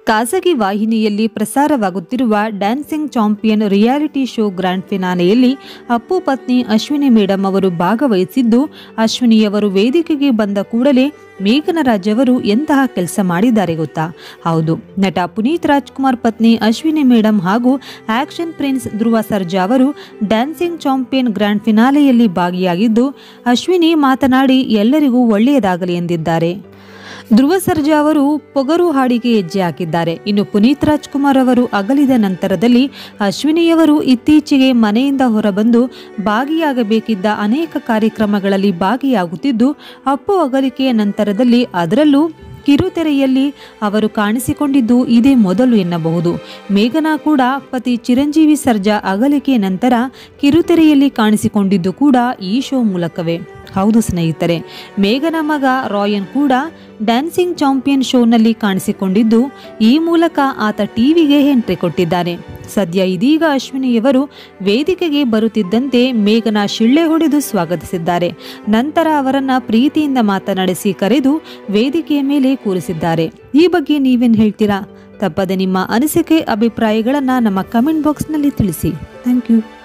ಖಾಸಗಿ ವಾಹಿನಿಯಲ್ಲಿ ಪ್ರಸಾರವಾಗುತ್ತಿರುವ dancing champion reality show grand ಫಿನಾಲೆಯಲ್ಲಿ ಅಪ್ಪು ಪತ್ನಿ ಅಶ್ವಿನಿ ಮೇಡಮ್ ಅವರು ಭಾಗವಹಿಸಿದ್ದು ಅಶ್ವಿನಿಯವರು ವೇದಿಕೆಗೆ ಬಂದ ಕೂಡಲೇ ಮೇಘನ ರಾಜ್ ಅವರು ಎಂತಹ ಕೆಲಸ ಮಾಡಿದ್ದಾರೆ ಗೊತ್ತಾ ಹೌದು ನಟ ಪುನೀತ್ ರಾಜ್ಕುಮಾರ್ ಪತ್ನಿ ಅಶ್ವಿನಿ ಮೇಡಮ್ ಹಾಗೂ ಆಕ್ಷನ್ ಪ್ರಿನ್ಸ್ ಧ್ರುವ ಸರ್ಜಾ ಅವರು ಡ್ಯಾನ್ಸಿಂಗ್ ಚಾಂಪಿಯನ್ ಗ್ರ್ಯಾಂಡ್ ಫಿನಾಲೆಯಲ್ಲಿ ಭಾಗಿಯಾಗಿದ್ದು ಅಶ್ವಿನಿ ಮಾತನಾಡಿ ಎಲ್ಲರಿಗೂ ಒಳ್ಳೆಯದಾಗಲಿ ಎಂದಿದ್ದಾರೆ ಧ್ರುವ ಸರ್ಜಾ ಅವರು ಪೊಗರು ಹಾಡಿಗೆ ಹೆಜ್ಜೆ ಹಾಕಿದ್ದಾರೆ ಇನ್ನು ಪುನೀತ್ ರಾಜ್ಕುಮಾರ್ ಅವರು ಅಗಲಿದ ನಂತರದಲ್ಲಿ ಅಶ್ವಿನಿಯವರು ಇತ್ತೀಚೆಗೆ ಮನೆಯಿಂದ ಹೊರಬಂದು ಭಾಗಿಯಾಗಬೇಕಿದ್ದ ಅನೇಕ ಕಾರ್ಯಕ್ರಮಗಳಲ್ಲಿ ಭಾಗಿಯಾಗುತ್ತಿದ್ದು ಅಪ್ಪು ಅಗಲಿಕೆಯ ನಂತರದಲ್ಲಿ ಅದರಲ್ಲೂ ಕಿರುತೆರೆಯಲ್ಲಿ ಅವರು ಕಾಣಿಸಿಕೊಂಡಿದ್ದು ಇದೇ ಮೊದಲು ಎನ್ನಬಹುದು ಮೇಘನಾ ಕೂಡ ಪತಿ ಚಿರಂಜೀವಿ ಸರ್ಜಾ ಅಗಲಿಕೆ ನಂತರ ಕಿರುತೆರೆಯಲ್ಲಿ ಕಾಣಿಸಿಕೊಂಡಿದ್ದು ಕೂಡ ಈ ಶೋ ಮೂಲಕವೇ ಹೌದು ಸ್ನೇಹಿತರೆ ಮೇಘನ ಮಗ ರಾಯನ್ ಕೂಡ ಡ್ಯಾನ್ಸಿಂಗ್ ಚಾಂಪಿಯನ್ ಶೋನಲ್ಲಿ ಕಾಣಿಸಿಕೊಂಡಿದ್ದು ಈ ಮೂಲಕ ಆತ ಟಿವಿಗೆ ಎಂಟ್ರಿ ಕೊಟ್ಟಿದ್ದಾನೆ ಸದ್ಯ ಇದೀಗ ಅಶ್ವಿನಿಯವರು ವೇದಿಕೆಗೆ ಬರುತ್ತಿದ್ದಂತೆ ಮೇಘನ ಶಿಳ್ಳೆ ಹೊಡೆದು ಸ್ವಾಗತಿಸಿದ್ದಾರೆ ನಂತರ ಅವರನ್ನ ಪ್ರೀತಿಯಿಂದ ಮಾತನಾಡಿಸಿ ಕರೆದು ವೇದಿಕೆಯ ಮೇಲೆ ಕೂರಿಸಿದ್ದಾರೆ ಈ ಬಗ್ಗೆ ನೀವೇನು ಹೇಳ್ತೀರಾ ತಪ್ಪದೆ ನಿಮ್ಮ ಅನಿಸಿಕೆ ಅಭಿಪ್ರಾಯಗಳನ್ನು ನಮ್ಮ ಕಮೆಂಟ್ ಬಾಕ್ಸ್ನಲ್ಲಿ ತಿಳಿಸಿ ಥ್ಯಾಂಕ್ ಯು